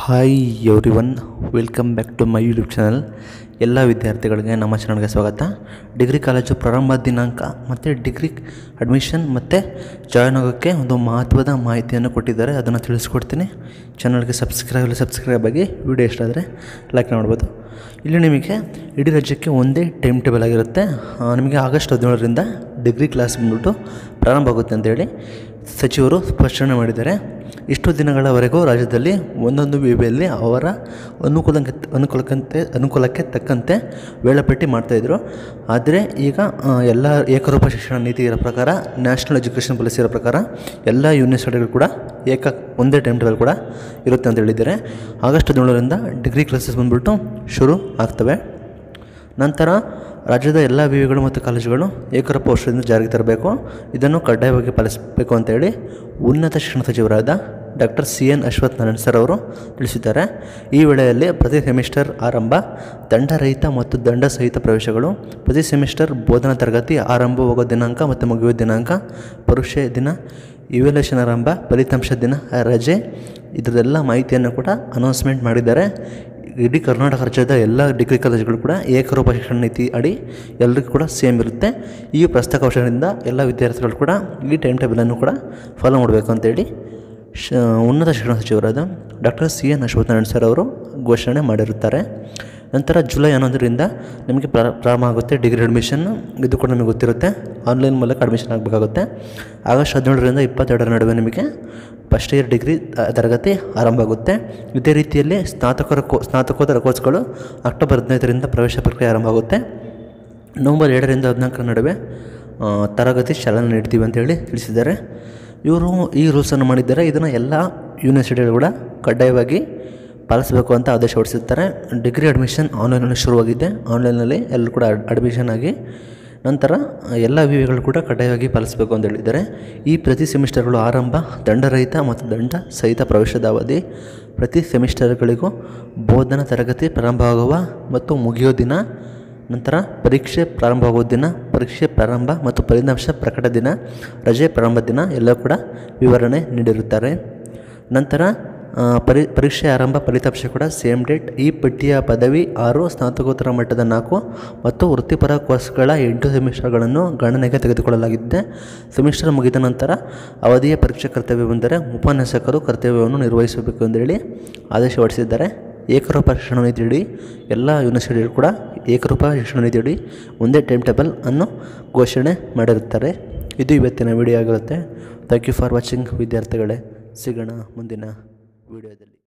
hi everyone welcome back to my YouTube channel ಎಲ್ಲ ವಿದ್ಯಾರ್ಥಿಗಳಿಗೆ ನಮ್ಮ ಚಾನಲ್ಗೆ ಸ್ವಾಗತ ಡಿಗ್ರಿ ಕಾಲೇಜು ಪ್ರಾರಂಭ ದಿನಾಂಕ ಮತ್ತು ಡಿಗ್ರಿ ಅಡ್ಮಿಷನ್ ಮತ್ತು ಜಾಯ್ನ್ ಆಗೋಕ್ಕೆ ಒಂದು ಮಹತ್ವದ ಮಾಹಿತಿಯನ್ನು ಕೊಟ್ಟಿದ್ದಾರೆ ಅದನ್ನು ತಿಳಿಸ್ಕೊಡ್ತೀನಿ ಚಾನಲ್ಗೆ ಸಬ್ಸ್ಕ್ರೈಬ್ ಇಲ್ಲ ಸಬ್ಸ್ಕ್ರೈಬ್ ಆಗಿ ವಿಡಿಯೋ ಇಷ್ಟ ಆದರೆ ಲೈಕ್ ಮಾಡ್ಬೋದು ಇಲ್ಲಿ ನಿಮಗೆ ಇಡೀ ರಾಜ್ಯಕ್ಕೆ ಒಂದೇ ಟೈಮ್ ಟೇಬಲ್ ಆಗಿರುತ್ತೆ ಆ, ನಿಮಗೆ ಆಗಸ್ಟ್ ಹದಿನೇಳರಿಂದ ಡಿಗ್ರಿ ಕ್ಲಾಸ್ ಬಂದ್ಬಿಟ್ಟು ಪ್ರಾರಂಭ ಆಗುತ್ತೆ ಅಂತೇಳಿ ಸಚಿವರು ಸ್ಪಷ್ಟನೆ ಮಾಡಿದ್ದಾರೆ ಇಷ್ಟು ದಿನಗಳವರೆಗೂ ರಾಜ್ಯದಲ್ಲಿ ಒಂದೊಂದು ವಿವಿಯಲ್ಲಿ ಅವರ ಅನುಕೂಲಕ್ಕೆ ಅನುಕೂಲಕ್ಕಂತೆ ಅನುಕೂಲಕ್ಕೆ ತಕ್ಕಂತೆ ವೇಳಾಪಟ್ಟಿ ಮಾಡ್ತಾಯಿದ್ರು ಆದರೆ ಈಗ ಆ, ಎಲ್ಲ ಏಕರೂಪ ಶಿಕ್ಷಣ ನೀತಿ ಇರೋ ಪ್ರಕಾರ ನ್ಯಾಷನಲ್ ಎಜುಕೇಷನ್ ಪಾಲಿಸಿ ಇರೋ ಪ್ರಕಾರ ಎಲ್ಲ ಯೂನಿವರ್ಸಿಟಿಗಳು ಕೂಡ ಏಕ ಒಂದೇ ಟೈಮ್ ಟೇಬಲ್ ಕೂಡ ಇರುತ್ತೆ ಅಂತ ಹೇಳಿದ್ದಾರೆ ಆಗಸ್ಟ್ ಹದಿನೇಳರಿಂದ ಡಿಗ್ರಿ ಕ್ಲಾಸಸ್ ಬಂದ್ಬಿಟ್ಟು ಶುರು ಆಗ್ತವೆ ನಂತರ ರಾಜ್ಯದ ಎಲ್ಲ ವಿವಿಗಳು ಮತ್ತು ಕಾಲೇಜುಗಳು ಏಕರೂಪ ವರ್ಷದಿಂದ ಜಾರಿಗೆ ತರಬೇಕು ಇದನ್ನು ಕಡ್ಡಾಯವಾಗಿ ಪಾಲಿಸಬೇಕು ಅಂತೇಳಿ ಉನ್ನತ ಶಿಕ್ಷಣ ಸಚಿವರಾದ doctor C N Ashwath Narayan sir ಅವರು ತಿಳಿಸಿದ್ದಾರೆ ಈ ವೇಳೆಯಲ್ಲಿ ಪ್ರತಿ ಸೆಮಿಸ್ಟರ್ ಆರಂಭ ದಂಡರಹಿತ ಮತ್ತು ದಂಡ ಸಹಿತ ಪ್ರವೇಶಗಳು ಪ್ರತಿ ಸೆಮಿಸ್ಟರ್ ಬೋಧನಾ ತರಗತಿ ಆರಂಭವಾಗೋ ದಿನಾಂಕ ಮತ್ತು ಮುಗಿಯುವ ದಿನಾಂಕ ಪರೀಕ್ಷೆ ದಿನ ಇವ್ಯಾಲ್ಯೂಷನ್ ಆರಂಭ ಫಲಿತಾಂಶ ದಿನ ರಜೆ ಇದರದೆಲ್ಲ ಮಾಹಿತಿಯನ್ನು ಕೂಡ ಅನೌನ್ಸ್ಮೆಂಟ್ ಮಾಡಿದ್ದಾರೆ ಇಡೀ ಕರ್ನಾಟಕ ರಾಜ್ಯದ ಎಲ್ಲ ಡಿಗ್ರಿ ಕಾಲೇಜುಗಳು ಕೂಡ ಏಕರೂಪ ಶಿಕ್ಷಣ ನೀತಿ ಅಡಿ ಎಲ್ಲರಿಗೂ ಕೂಡ ಸೇಮ್ ಇರುತ್ತೆ ಈ ಪ್ರಸಕ್ತ ವರ್ಷದಿಂದ ಎಲ್ಲ ವಿದ್ಯಾರ್ಥಿಗಳು ಕೂಡ ಈ ಟೈಮ್ ಟೇಬಲನ್ನು ಕೂಡ ಫಾಲೋ ಮಾಡಬೇಕು ಅಂತೇಳಿ ಶ ಉನ್ನತ ಶಿಕ್ಷಣ ಸಚಿವರಾದ doctor C N Ashwathnarayana sir ಅವರು ಘೋಷಣೆ ಮಾಡಿರುತ್ತಾರೆ ನಂತರ ಜುಲೈ ಹನ್ನೊಂದರಿಂದ ನಿಮಗೆ ಪ್ರಾ ಪ್ರಾರಂಭ ಆಗುತ್ತೆ ಡಿಗ್ರಿ ಅಡ್ಮಿಷನ್ ಇದು ಕೂಡ ನಿಮಗೆ ಗೊತ್ತಿರುತ್ತೆ ಆನ್ಲೈನ್ ಮೂಲಕ ಅಡ್ಮಿಷನ್ ಆಗಬೇಕಾಗುತ್ತೆ ಆಗಸ್ಟ್ ಹದಿನೇಳರಿಂದ ಇಪ್ಪತ್ತೆರಡರ ನಡುವೆ ನಿಮಗೆ ಫಸ್ಟ್ ಇಯರ್ ಡಿಗ್ರಿ ತ- ತರಗತಿ ಆರಂಭ ಆಗುತ್ತೆ ಇದೇ ರೀತಿಯಲ್ಲಿ ಸ್ನಾತಕರ ಕೋ ಸ್ನಾತಕೋತ್ತರ ಕೋರ್ಸ್ಗಳು ಅಕ್ಟೋಬರ್ ಹದಿನೈದರಿಂದ ಪ್ರವೇಶ ಪ್ರಕ್ರಿಯೆ ಆರಂಭ ಆಗುತ್ತೆ ನವಂಬರ್ ಎರಡರಿಂದ ಹದಿನಾಲ್ಕರ ನಡುವೆ ಆ, ತರಗತಿ ಚಾಲನೆ ನೀಡ್ತೀವಿ ಅಂತೇಳಿ ತಿಳಿಸಿದ್ದಾರೆ ಇವರು ಈ ರೂಲ್ಸನ್ನು ಮಾಡಿದ್ದಾರೆ ಇದನ್ನು ಎಲ್ಲ ಯೂನಿವರ್ಸಿಟಿಗಳು ಕೂಡ ಕಡ್ಡಾಯವಾಗಿ ಪಾಲಿಸಬೇಕು ಅಂತ ಆದೇಶ ಹೊರಡಿಸಿರ್ತಾರೆ ಡಿಗ್ರಿ ಅಡ್ಮಿಷನ್ ಆನ್ಲೈನಲ್ಲಿ ಶುರುವಾಗಿದೆ ಆನ್ಲೈನಲ್ಲಿ ಎಲ್ಲರೂ ಕೂಡ ಅಡ್ಮಿಷನ್ ಆಗಿ ನಂತರ ಎಲ್ಲ ವಿವಿಗಳು ಕೂಡ ಕಡ್ಡಾಯವಾಗಿ ಪಾಲಿಸಬೇಕು ಅಂತ ಹೇಳಿದ್ದಾರೆ ಈ ಪ್ರತಿ ಸೆಮಿಸ್ಟರ್ಗಳು ಆರಂಭ ದಂಡರಹಿತ ಮತ್ತು ದಂಡ ಸಹಿತ ಪ್ರವೇಶದ ಅವಧಿ ಪ್ರತಿ ಸೆಮಿಸ್ಟರ್ಗಳಿಗೂ ಬೋಧನಾ ತರಗತಿ ಪ್ರಾರಂಭವಾಗುವ ಮತ್ತು ಮುಗಿಯೋ ದಿನ ನಂತರ ಪರೀಕ್ಷೆ ಪ್ರಾರಂಭವಾಗುವ ದಿನ ಪರೀಕ್ಷೆ ಪ್ರಾರಂಭ ಮತ್ತು ಫಲಿತಾಂಶ ಪ್ರಕಟ ದಿನ ರಜೆ ಪ್ರಾರಂಭ ದಿನ ಎಲ್ಲ ಕೂಡ ವಿವರಣೆ ನೀಡಿರುತ್ತಾರೆ ನಂತರ ಆ, ಪರಿ ಪರೀಕ್ಷೆ ಆರಂಭ ಫಲಿತಾಂಶ ಕೂಡ ಸೇಮ್ ಡೇಟ್ ಈ ಪಟ್ಟಿಯ ಪದವಿ ಆರು ಸ್ನಾತಕೋತ್ತರ ಮಟ್ಟದ ನಾಲ್ಕು ಮತ್ತು ವೃತ್ತಿಪರ ಕೋರ್ಸ್ಗಳ ಎಂಟು ಸೆಮಿಸ್ಟರ್ಗಳನ್ನು ಗಣನೆಗೆ ತೆಗೆದುಕೊಳ್ಳಲಾಗಿದೆ ಸೆಮಿಸ್ಟರ್ ಮುಗಿದ ನಂತರ ಅವಧಿಯ ಪರೀಕ್ಷೆ ಕರ್ತವ್ಯ ಬಂದರೆ ಉಪನ್ಯಾಸಕರು ಕರ್ತವ್ಯವನ್ನು ನಿರ್ವಹಿಸಬೇಕು ಎಂದೇಳಿ ಆದೇಶ ಹೊರಡಿಸಿದ್ದಾರೆ ಏಕರೂಪ ಶಿಕ್ಷಣ ನೀತಿಯಡಿ ಎಲ್ಲ ಯೂನಿವರ್ಸಿಟಿಗಳು ಕೂಡ ಏಕರೂಪ ಶಿಕ್ಷಣ ನೀತಿಯಡಿ ಒಂದೇ ಟೈಮ್ ಟೇಬಲ್ ಅನ್ನು ಘೋಷಣೆ ಮಾಡಿರುತ್ತಾರೆ ಇದು ಇವತ್ತಿನ ವಿಡಿಯೋ ಆಗಿರುತ್ತೆ ಥ್ಯಾಂಕ್ ಯು ಫಾರ್ ವಾಚಿಂಗ್ ವಿದ್ಯಾರ್ಥಿಗಳೇ ಸಿಗೋಣ ಮುಂದಿನ ವಿಡಿಯೋದಲ್ಲಿ